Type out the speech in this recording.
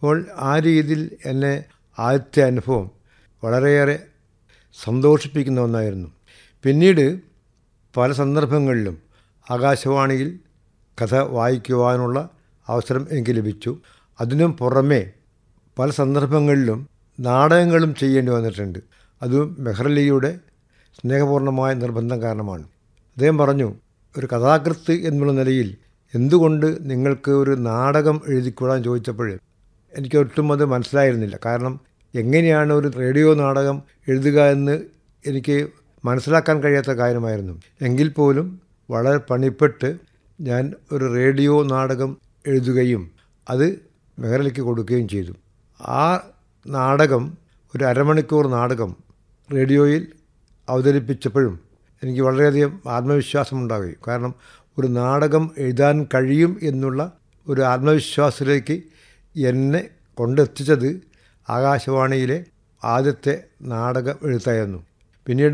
അപ്പോൾ ആ രീതിയിൽ എന്നെ ആദ്യത്തെ അനുഭവം വളരെയേറെ സന്തോഷിപ്പിക്കുന്ന ഒന്നായിരുന്നു പിന്നീട് പല സന്ദർഭങ്ങളിലും ആകാശവാണിയിൽ കഥ വായിക്കുവാനുള്ള അവസരം എനിക്ക് ലഭിച്ചു അതിനും പുറമേ പല സന്ദർഭങ്ങളിലും നാടകങ്ങളും ചെയ്യേണ്ടി വന്നിട്ടുണ്ട് അതും മെഹ്റലിയുടെ സ്നേഹപൂർണ്ണമായ നിർബന്ധം കാരണമാണ് അദ്ദേഹം പറഞ്ഞു ഒരു കഥാകൃത്ത് എന്നുള്ള നിലയിൽ എന്തുകൊണ്ട് നിങ്ങൾക്ക് ഒരു നാടകം എഴുതിക്കൂടാൻ ചോദിച്ചപ്പോൾ എനിക്ക് ഒട്ടും അത് മനസ്സിലായിരുന്നില്ല കാരണം എങ്ങനെയാണ് ഒരു റേഡിയോ നാടകം എഴുതുക എന്ന് എനിക്ക് മനസ്സിലാക്കാൻ കഴിയാത്ത കാര്യമായിരുന്നു എങ്കിൽ പോലും വളരെ പണിപ്പെട്ട് ഞാൻ ഒരു റേഡിയോ നാടകം എഴുതുകയും അത് മെഹ്റലിക്ക് കൊടുക്കുകയും ചെയ്തു ആ നാടകം ഒരു അരമണിക്കൂർ നാടകം റേഡിയോയിൽ അവതരിപ്പിച്ചപ്പോഴും എനിക്ക് വളരെയധികം ആത്മവിശ്വാസം ഉണ്ടാവുകയും കാരണം ഒരു നാടകം എഴുതാൻ കഴിയും എന്നുള്ള ഒരു ആത്മവിശ്വാസത്തിലേക്ക് എന്നെ കൊണ്ടെത്തിച്ചത് ആകാശവാണിയിലെ ആദ്യത്തെ നാടക എഴുത്തായിരുന്നു പിന്നീട്